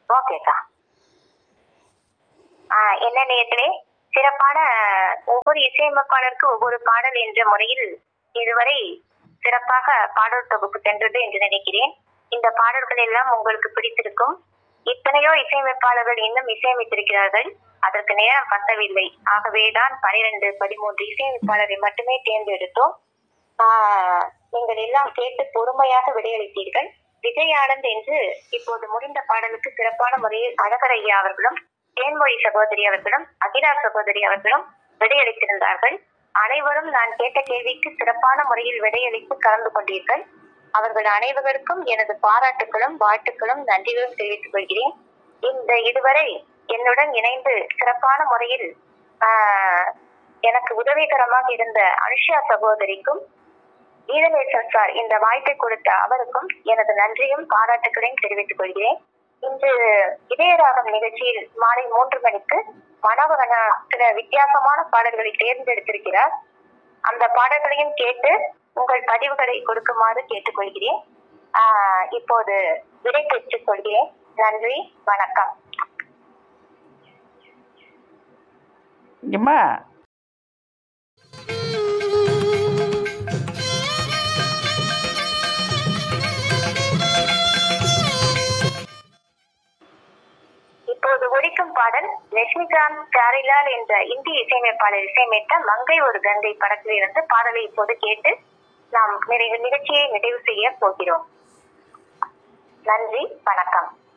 ஓகேக்கா ஆஹ் என்ன நேயர்களே சிறப்பான ஒவ்வொரு இசையமைப்பாளருக்கு ஒவ்வொரு பாடல் என்ற முறையில் இதுவரை சிறப்பாக பாடல் தொகுப்பு சென்றது என்று நினைக்கிறேன் இந்த பாடல்கள் எல்லாம் உங்களுக்கு பிடித்திருக்கும் எத்தனையோ இசையமைப்பாளர்கள் இன்னும் இசையமைத்திருக்கிறார்கள் அதற்கு நேரம் பத்தவில்லை ஆகவேதான் பனிரெண்டு பதிமூன்று இசையமைப்பாளரை மட்டுமே தேர்ந்தெடுத்தோம் ஆஹ் நீங்கள் எல்லாம் கேட்டு பொறுமையாக விடையளித்தீர்கள் விஜய் ஆனந்த் என்று இப்போது முடிந்த பாடலுக்கு சிறப்பான முறையில் அழகர் ஐயா அவர்களும் தேன்மொழி சகோதரி அவர்களும் அகிலா சகோதரி அவர்களும் விடையளித்திருந்தார்கள் அனைவரும் நான் கேட்ட கேள்விக்கு சிறப்பான முறையில் விடையளித்து கலந்து கொண்டீர்கள் அவர்கள் அனைவருக்கும் எனது பாராட்டுகளும் வாழ்த்துக்களும் நன்றிகளும் தெரிவித்துக் கொள்கிறேன் இந்த இதுவரை என்னுடன் இணைந்து சிறப்பான முறையில் ஆஹ், எனக்கு உதவிகரமாக இருந்த அனுஷா சகோதரிக்கும் கீதநேசன் சார் இந்த வாய்ப்பை கொடுத்த அவருக்கும் எனது நன்றியும் பாராட்டுகளையும் தெரிவித்துக் கொள்கிறேன் இன்று இதயராகம் நிகழ்ச்சியில் மாலை மூன்று மணிக்கு மனோகரனா சில வித்தியாசமான பாடல்களை தேர்ந்தெடுத்திருக்கிறார் அந்த பாடல்களையும் கேட்டு உங்கள் பதிவுகளை கொடுக்குமாறு கேட்டுக்கொள்கிறேன் ஆஹ் இப்போது விடை பெற்றுக் கொள்கிறேன் நன்றி வணக்கம் எம்மா இப்போது ஒலிக்கும் பாடல் லட்சுமிகாந்த் பியாரிலால் என்ற இந்திய இசையமைப்பாளர் இசையமைத்த மங்கை ஒரு கங்கை படத்தில் இருந்து பாடலை இப்போது கேட்டு நாம் நிறைவு நிகழ்ச்சியை நிறைவு செய்ய போகிறோம் நன்றி வணக்கம்